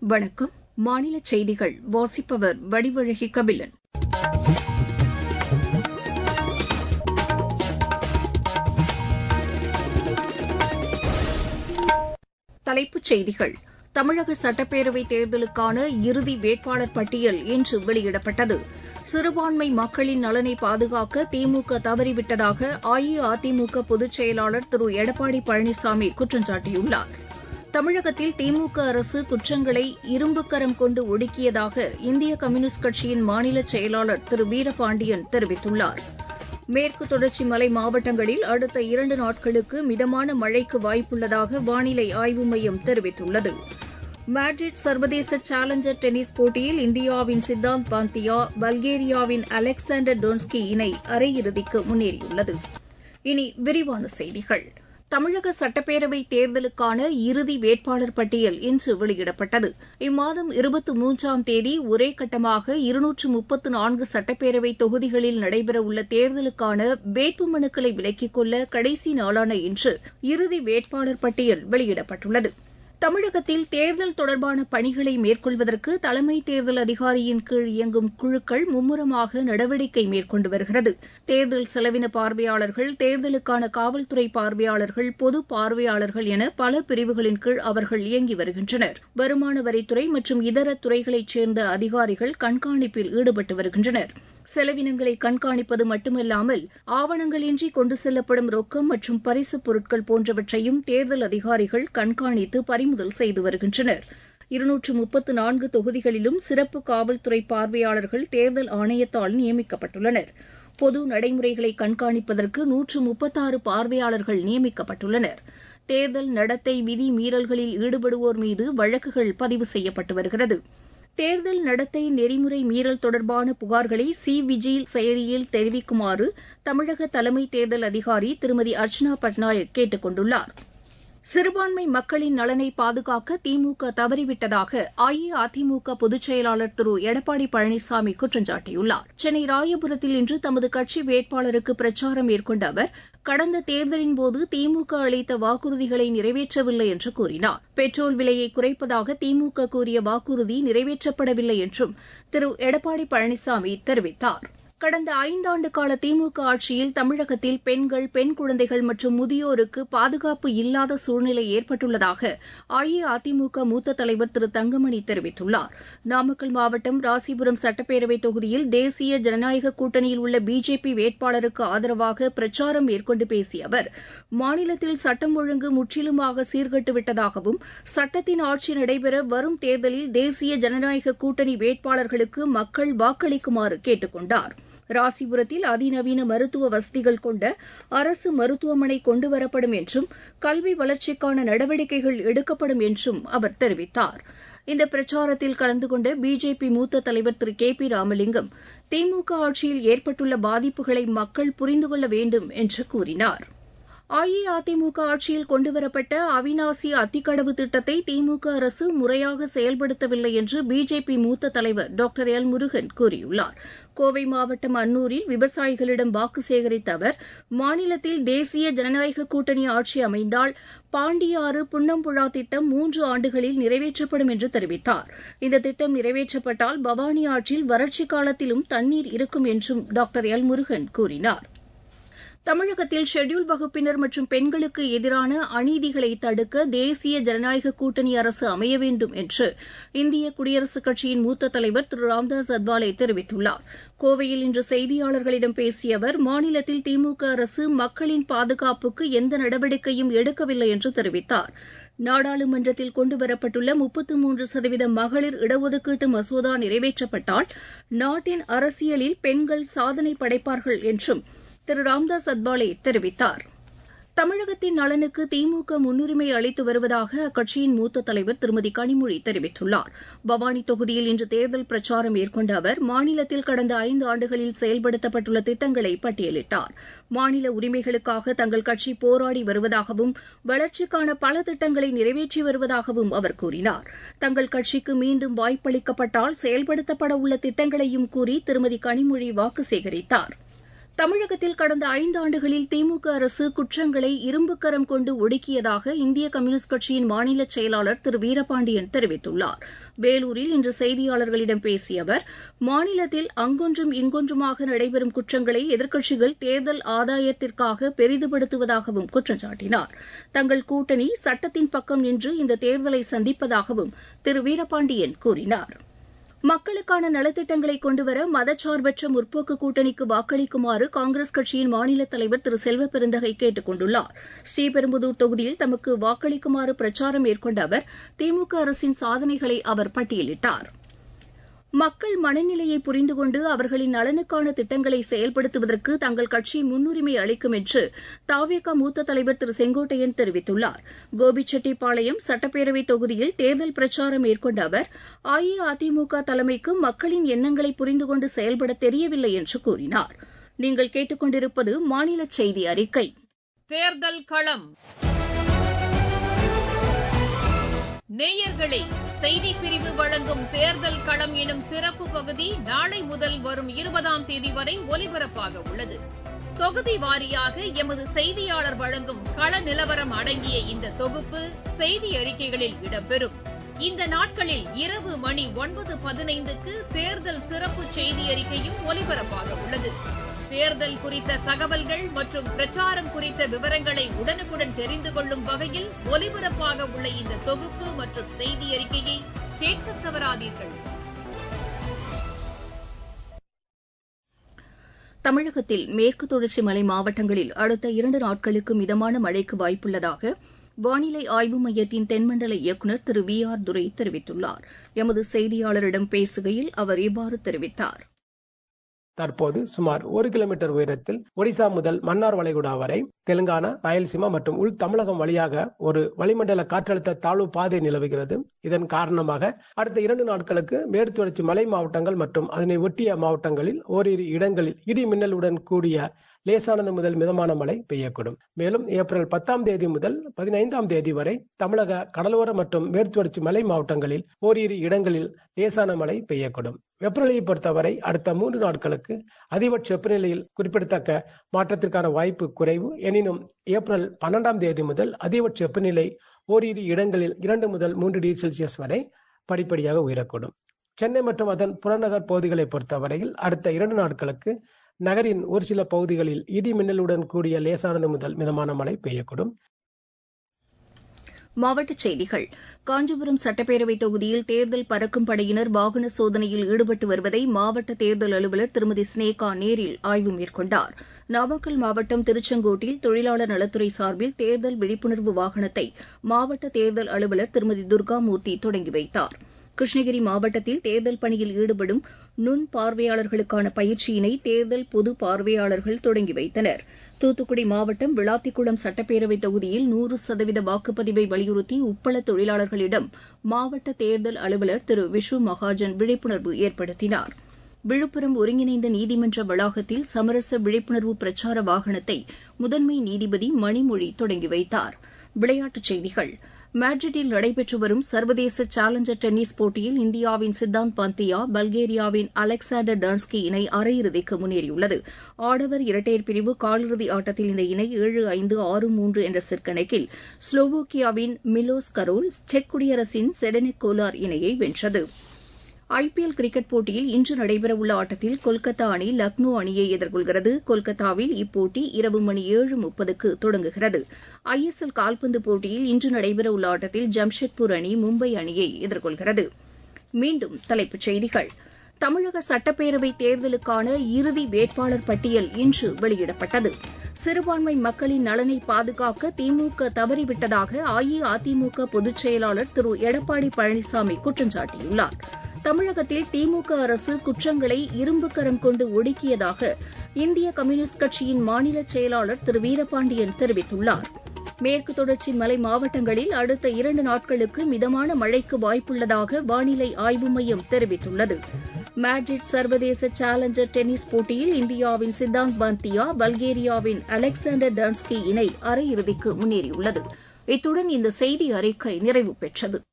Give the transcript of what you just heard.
வணக்கம் மாநில செய்திகள் வாசிப்பவர் வடிவழகி கபிலன் தலைப்புச் செய்திகள் தமிழக சட்டப்பேரவைத் தேர்தலுக்கான இறுதி வேட்பாளர் பட்டியல் இன்று வெளியிடப்பட்டது சிறுபான்மை மக்களின் நலனை பாதுகாக்க திமுக தவறிவிட்டதாக அஇஅதிமுக பொதுச் செயலாளர் திரு எடப்பாடி பழனிசாமி குற்றம் சாட்டியுள்ளார் தமிழகத்தில் திமுக அரசு குற்றங்களை இரும்புக்கரம் கொண்டு ஒடுக்கியதாக இந்திய கம்யூனிஸ்ட் கட்சியின் மாநில செயலாளர் திரு வீரபாண்டியன் தெரிவித்துள்ளார் மேற்கு தொடர்ச்சி மலை மாவட்டங்களில் அடுத்த இரண்டு நாட்களுக்கு மிதமான மழைக்கு வாய்ப்புள்ளதாக வானிலை ஆய்வு மையம் தெரிவித்துள்ளது மேட்ரிட் சர்வதேச சேலஞ்சர் டென்னிஸ் போட்டியில் இந்தியாவின் சித்தாந்த் பாந்தியா பல்கேரியாவின் அலெக்சாண்டர் டோன்ஸ்கி இணை அரையிறுதிக்கு முன்னேறியுள்ளது இனி விரிவான செய்திகள் தமிழக சட்டப்பேரவைத் தேர்தலுக்கான இறுதி வேட்பாளர் பட்டியல் இன்று வெளியிடப்பட்டது இம்மாதம் இருபத்தி மூன்றாம் தேதி ஒரே கட்டமாக இருநூற்று முப்பத்து நான்கு சட்டப்பேரவை தொகுதிகளில் நடைபெறவுள்ள தேர்தலுக்கான வேட்புமனுக்களை விலக்கிக் கொள்ள கடைசி நாளான இன்று இறுதி வேட்பாளர் பட்டியல் வெளியிடப்பட்டுள்ளது தமிழகத்தில் தேர்தல் தொடர்பான பணிகளை மேற்கொள்வதற்கு தலைமை தேர்தல் அதிகாரியின் கீழ் இயங்கும் குழுக்கள் மும்முரமாக நடவடிக்கை மேற்கொண்டு வருகிறது தேர்தல் செலவின பார்வையாளர்கள் தேர்தலுக்கான காவல்துறை பார்வையாளர்கள் பொது பார்வையாளர்கள் என பல பிரிவுகளின் கீழ் அவர்கள் இயங்கி வருகின்றனர் வருமான வரித்துறை மற்றும் இதர துறைகளைச் சேர்ந்த அதிகாரிகள் கண்காணிப்பில் ஈடுபட்டு வருகின்றனர் செலவினங்களை கண்காணிப்பது மட்டுமல்லாமல் ஆவணங்களின்றி கொண்டு செல்லப்படும் ரொக்கம் மற்றும் பரிசுப் பொருட்கள் போன்றவற்றையும் தேர்தல் அதிகாரிகள் கண்காணித்து பறிமுதல் செய்து வருகின்றனர் இருநூற்று முப்பத்து நான்கு தொகுதிகளிலும் சிறப்பு காவல்துறை பார்வையாளர்கள் தேர்தல் ஆணையத்தால் நியமிக்கப்பட்டுள்ளனர் பொது நடைமுறைகளை கண்காணிப்பதற்கு நூற்று முப்பத்தாறு பார்வையாளர்கள் நியமிக்கப்பட்டுள்ளனர் தேர்தல் நடத்தை விதி மீறல்களில் ஈடுபடுவோர் மீது வழக்குகள் பதிவு செய்யப்பட்டு வருகிறது தேர்தல் நடத்தை நெறிமுறை மீறல் தொடர்பான புகார்களை சி விஜில் செயலியில் தெரிவிக்குமாறு தமிழக தலைமை தேர்தல் அதிகாரி திருமதி அர்ச்சனா பட்நாயக் கேட்டுக் கொண்டுள்ளார் சிறுபான்மை மக்களின் நலனை பாதுகாக்க திமுக தவறிவிட்டதாக அஇஅதிமுக பொதுச் செயலாளர் திரு எடப்பாடி பழனிசாமி குற்றம் சாட்டியுள்ளார் சென்னை ராயபுரத்தில் இன்று தமது கட்சி வேட்பாளருக்கு பிரச்சாரம் மேற்கொண்ட அவர் கடந்த தேர்தலின்போது திமுக அளித்த வாக்குறுதிகளை நிறைவேற்றவில்லை என்று கூறினார் பெட்ரோல் விலையை குறைப்பதாக திமுக கூறிய வாக்குறுதி நிறைவேற்றப்படவில்லை என்றும் திரு எடப்பாடி பழனிசாமி தெரிவித்தார் கடந்த ஐந்தாண்டு கால திமுக ஆட்சியில் தமிழகத்தில் பெண்கள் பெண் குழந்தைகள் மற்றும் முதியோருக்கு பாதுகாப்பு இல்லாத சூழ்நிலை ஏற்பட்டுள்ளதாக அஇஅதிமுக மூத்த தலைவர் திரு தங்கமணி தெரிவித்துள்ளார் நாமக்கல் மாவட்டம் ராசிபுரம் சட்டப்பேரவை தொகுதியில் தேசிய ஜனநாயக கூட்டணியில் உள்ள பிஜேபி வேட்பாளருக்கு ஆதரவாக பிரச்சாரம் மேற்கொண்டு பேசிய அவர் மாநிலத்தில் சட்டம் ஒழுங்கு முற்றிலுமாக சீர்கட்டுவிட்டதாகவும் சட்டத்தின் ஆட்சி நடைபெற வரும் தேர்தலில் தேசிய ஜனநாயக கூட்டணி வேட்பாளர்களுக்கு மக்கள் வாக்களிக்குமாறு கேட்டுக் கொண்டாா் ராசிபுரத்தில் அதிநவீன மருத்துவ வசதிகள் கொண்ட அரசு மருத்துவமனை கொண்டுவரப்படும் என்றும் கல்வி வளர்ச்சிக்கான நடவடிக்கைகள் எடுக்கப்படும் என்றும் அவர் தெரிவித்தார் இந்த பிரச்சாரத்தில் கலந்து கொண்ட பிஜேபி மூத்த தலைவர் திரு கே பி ராமலிங்கம் திமுக ஆட்சியில் ஏற்பட்டுள்ள பாதிப்புகளை மக்கள் புரிந்து கொள்ள வேண்டும் என்று கூறினார் அஇஅதிமுக ஆட்சியில் கொண்டுவரப்பட்ட அவினாசி அத்திக்கடவு திட்டத்தை திமுக அரசு முறையாக செயல்படுத்தவில்லை என்று பிஜேபி மூத்த தலைவர் டாக்டர் எல் முருகன் கூறியுள்ளார் கோவை மாவட்டம் அன்னூரில் விவசாயிகளிடம் வாக்கு சேகரித்த அவர் மாநிலத்தில் தேசிய ஜனநாயக கூட்டணி ஆட்சி அமைந்தால் பாண்டியாறு புன்னம்புழா திட்டம் மூன்று ஆண்டுகளில் நிறைவேற்றப்படும் என்று தெரிவித்தார் இந்த திட்டம் நிறைவேற்றப்பட்டால் பவானி ஆற்றில் வறட்சி காலத்திலும் தண்ணீர் இருக்கும் என்றும் டாக்டர் எல் முருகன் கூறினார் தமிழகத்தில் ஷெட்யூல்ட் வகுப்பினர் மற்றும் பெண்களுக்கு எதிரான அநீதிகளை தடுக்க தேசிய ஜனநாயக கூட்டணி அரசு அமைய வேண்டும் என்று இந்திய குடியரசுக் கட்சியின் மூத்த தலைவர் திரு ராம்தாஸ் அத்வாலே தெரிவித்துள்ளார் கோவையில் இன்று செய்தியாளர்களிடம் பேசிய அவர் மாநிலத்தில் திமுக அரசு மக்களின் பாதுகாப்புக்கு எந்த நடவடிக்கையும் எடுக்கவில்லை என்று தெரிவித்தார் நாடாளுமன்றத்தில் கொண்டுவரப்பட்டுள்ள முப்பத்து மூன்று சதவீத மகளிர் இடஒதுக்கீட்டு மசோதா நிறைவேற்றப்பட்டால் நாட்டின் அரசியலில் பெண்கள் சாதனை படைப்பார்கள் என்றும் திரு ராம்தாஸ் அத்வாலே தெரிவித்தார் தமிழகத்தின் நலனுக்கு திமுக முன்னுரிமை அளித்து வருவதாக அக்கட்சியின் மூத்த தலைவர் திருமதி கனிமொழி தெரிவித்துள்ளார் பவானி தொகுதியில் இன்று தேர்தல் பிரச்சாரம் மேற்கொண்ட அவர் மாநிலத்தில் கடந்த ஐந்து ஆண்டுகளில் செயல்படுத்தப்பட்டுள்ள திட்டங்களை பட்டியலிட்டார் மாநில உரிமைகளுக்காக தங்கள் கட்சி போராடி வருவதாகவும் வளர்ச்சிக்கான பல திட்டங்களை நிறைவேற்றி வருவதாகவும் அவர் கூறினார் தங்கள் கட்சிக்கு மீண்டும் வாய்ப்பளிக்கப்பட்டால் செயல்படுத்தப்பட உள்ள திட்டங்களையும் கூறி திருமதி கனிமொழி வாக்கு சேகரித்தாா் தமிழகத்தில் கடந்த ஐந்தாண்டுகளில் திமுக அரசு குற்றங்களை இரும்புக்கரம் கொண்டு ஒடுக்கியதாக இந்திய கம்யூனிஸ்ட் கட்சியின் மாநில செயலாளர் திரு வீரபாண்டியன் தெரிவித்துள்ளார் வேலூரில் இன்று செய்தியாளர்களிடம் பேசிய அவர் மாநிலத்தில் அங்கொன்றும் இங்கொன்றுமாக நடைபெறும் குற்றங்களை எதிர்க்கட்சிகள் தேர்தல் ஆதாயத்திற்காக பெரிதுபடுத்துவதாகவும் குற்றம் சாட்டினார் தங்கள் கூட்டணி சட்டத்தின் பக்கம் நின்று இந்த தேர்தலை சந்திப்பதாகவும் திரு வீரபாண்டியன் கூறினார் மக்களுக்கான நலத்திட்டங்களை கொண்டுவர மதச்சார்பற்ற முற்போக்கு கூட்டணிக்கு வாக்களிக்குமாறு காங்கிரஸ் கட்சியின் மாநில தலைவர் திரு செல்வ பெருந்தகை கேட்டுக் கொண்டுள்ளார் ஸ்ரீபெரும்புதூர் தொகுதியில் தமக்கு வாக்களிக்குமாறு பிரச்சாரம் மேற்கொண்ட அவர் திமுக அரசின் சாதனைகளை அவர் பட்டியலிட்டார் மக்கள் மனநிலையை புரிந்து கொண்டு அவர்களின் நலனுக்கான திட்டங்களை செயல்படுத்துவதற்கு தங்கள் கட்சி முன்னுரிமை அளிக்கும் என்று தாவேகா மூத்த தலைவர் திரு செங்கோட்டையன் தெரிவித்துள்ளார் கோபிச்செட்டிப்பாளையம் சட்டப்பேரவை தொகுதியில் தேர்தல் பிரச்சாரம் மேற்கொண்ட அவர் அஇஅதிமுக தலைமைக்கு மக்களின் எண்ணங்களை புரிந்து கொண்டு செயல்பட தெரியவில்லை என்று கூறினார் நீங்கள் கேட்டுக்கொண்டிருப்பது மாநில செய்தி அறிக்கை தேர்தல் களம் நேயர்களே செய்தி பிரிவு வழங்கும் தேர்தல் களம் எனும் சிறப்பு பகுதி நாளை முதல் வரும் இருபதாம் தேதி வரை ஒலிபரப்பாக உள்ளது தொகுதி வாரியாக எமது செய்தியாளர் வழங்கும் கள நிலவரம் அடங்கிய இந்த தொகுப்பு செய்தி அறிக்கைகளில் இடம்பெறும் இந்த நாட்களில் இரவு மணி ஒன்பது பதினைந்துக்கு தேர்தல் சிறப்பு செய்தி அறிக்கையும் ஒலிபரப்பாக உள்ளது தேர்தல் குறித்த தகவல்கள் மற்றும் பிரச்சாரம் குறித்த விவரங்களை உடனுக்குடன் தெரிந்து கொள்ளும் வகையில் ஒலிபரப்பாக உள்ள இந்த தொகுப்பு மற்றும் செய்தி அறிக்கையை கேட்க தவறாதீர்கள் தமிழகத்தில் மேற்கு தொடர்ச்சி மலை மாவட்டங்களில் அடுத்த இரண்டு நாட்களுக்கு மிதமான மழைக்கு வாய்ப்புள்ளதாக வானிலை ஆய்வு மையத்தின் தென்மண்டல இயக்குநர் திரு வி ஆர் துரை தெரிவித்துள்ளார் எமது செய்தியாளரிடம் பேசுகையில் அவர் இவ்வாறு தெரிவித்தார் தற்போது சுமார் ஒரு கிலோமீட்டர் உயரத்தில் ஒடிசா முதல் மன்னார் வளைகுடா வரை தெலுங்கானா ராயல்சீமா மற்றும் உள் தமிழகம் வழியாக ஒரு வளிமண்டல காற்றழுத்த தாழ்வு பாதை நிலவுகிறது இதன் காரணமாக அடுத்த இரண்டு நாட்களுக்கு மேற்கு தொடர்ச்சி மலை மாவட்டங்கள் மற்றும் அதனை ஒட்டிய மாவட்டங்களில் ஓரிரு இடங்களில் இடி மின்னலுடன் கூடிய லேசானது முதல் மிதமான மழை பெய்யக்கூடும் மேலும் ஏப்ரல் பத்தாம் தேதி முதல் பதினைந்தாம் தேதி வரை தமிழக கடலோர மற்றும் மேற்குவடர்ச்சி மலை மாவட்டங்களில் ஓரிரு இடங்களில் லேசான மழை பெய்யக்கூடும் வெப்பநிலையை பொறுத்தவரை அடுத்த மூன்று நாட்களுக்கு அதிகபட்ச வெப்பநிலையில் குறிப்பிடத்தக்க மாற்றத்திற்கான வாய்ப்பு குறைவு எனினும் ஏப்ரல் பன்னெண்டாம் தேதி முதல் அதிகபட்ச வெப்பநிலை ஓரிரு இடங்களில் இரண்டு முதல் மூன்று டிகிரி செல்சியஸ் வரை படிப்படியாக உயரக்கூடும் சென்னை மற்றும் அதன் புறநகர் பகுதிகளை பொறுத்தவரையில் அடுத்த இரண்டு நாட்களுக்கு நகரின் ஒரு சில பகுதிகளில் இடி மின்னலுடன் கூடிய லேசானது முதல் மிதமான மழை பெய்யக்கூடும் மாவட்டச் செய்திகள் காஞ்சிபுரம் சட்டப்பேரவைத் தொகுதியில் தேர்தல் பறக்கும் படையினர் வாகன சோதனையில் ஈடுபட்டு வருவதை மாவட்ட தேர்தல் அலுவலர் திருமதி ஸ்னேகா நேரில் ஆய்வு மேற்கொண்டார் நாமக்கல் மாவட்டம் திருச்செங்கோட்டில் தொழிலாளர் நலத்துறை சார்பில் தேர்தல் விழிப்புணர்வு வாகனத்தை மாவட்ட தேர்தல் அலுவலர் திருமதி துர்காமூர்த்தி தொடங்கி வைத்தார் கிருஷ்ணகிரி மாவட்டத்தில் தேர்தல் பணியில் ஈடுபடும் நுண் பார்வையாளர்களுக்கான பயிற்சியினை தேர்தல் பொது பார்வையாளர்கள் தொடங்கி வைத்தனர் தூத்துக்குடி மாவட்டம் விளாத்திக்குளம் சட்டப்பேரவைத் தொகுதியில் நூறு சதவீத வாக்குப்பதிவை வலியுறுத்தி உப்பள தொழிலாளர்களிடம் மாவட்ட தேர்தல் அலுவலர் திரு விஷு மகாஜன் விழிப்புணர்வு ஏற்படுத்தினார் விழுப்புரம் ஒருங்கிணைந்த நீதிமன்ற வளாகத்தில் சமரச விழிப்புணர்வு பிரச்சார வாகனத்தை முதன்மை நீதிபதி மணிமொழி தொடங்கி வைத்தார் விளையாட்டுச் செய்திகள் மேட்ரிட்டில் நடைபெற்று வரும் சர்வதேச சேலஞ்சர் டென்னிஸ் போட்டியில் இந்தியாவின் சித்தாந்த் பந்தியா பல்கேரியாவின் அலெக்சாண்டர் டான்ஸ்கி இணை அரையிறுதிக்கு முன்னேறியுள்ளது ஆடவர் இரட்டையர் பிரிவு காலிறுதி ஆட்டத்தில் இந்த இணை ஏழு ஐந்து ஆறு மூன்று என்ற செட் கணக்கில் ஸ்லோவோக்கியாவின் மிலோஸ் கரோல் செக் குடியரசின் செடனிக் கோலார் இணையை வென்றது ஐபிஎல் கிரிக்கெட் போட்டியில் இன்று நடைபெறவுள்ள ஆட்டத்தில் கொல்கத்தா அணி லக்னோ அணியை எதிர்கொள்கிறது கொல்கத்தாவில் இப்போட்டி இரவு மணி ஏழு முப்பதுக்கு தொடங்குகிறது ஐஎஸ்எல் கால்பந்து போட்டியில் இன்று நடைபெறவுள்ள ஆட்டத்தில் ஜம்ஷெட்பூர் அணி மும்பை அணியை எதிர்கொள்கிறது மீண்டும் தலைப்புச் செய்திகள் தமிழக சட்டப்பேரவை தேர்தலுக்கான இறுதி வேட்பாளர் பட்டியல் இன்று வெளியிடப்பட்டது சிறுபான்மை மக்களின் நலனை பாதுகாக்க திமுக தவறிவிட்டதாக அஇஅதிமுக பொதுச் செயலாளர் திரு எடப்பாடி பழனிசாமி குற்றம் சாட்டியுள்ளார் தமிழகத்தில் திமுக அரசு குற்றங்களை இரும்புக்கரம் கொண்டு ஒடுக்கியதாக இந்திய கம்யூனிஸ்ட் கட்சியின் மாநில செயலாளர் திரு வீரபாண்டியன் தெரிவித்துள்ளார் மேற்கு தொடர்ச்சி மலை மாவட்டங்களில் அடுத்த இரண்டு நாட்களுக்கு மிதமான மழைக்கு வாய்ப்புள்ளதாக வானிலை ஆய்வு மையம் தெரிவித்துள்ளது மேட்ரிட் சர்வதேச சேலஞ்சர் டென்னிஸ் போட்டியில் இந்தியாவின் சித்தாந்த் பந்தியா பல்கேரியாவின் அலெக்சாண்டர் டான்ஸ்கி இணை அரையிறுதிக்கு முன்னேறியுள்ளது இத்துடன் இந்த செய்தி அறிக்கை நிறைவு பெற்றது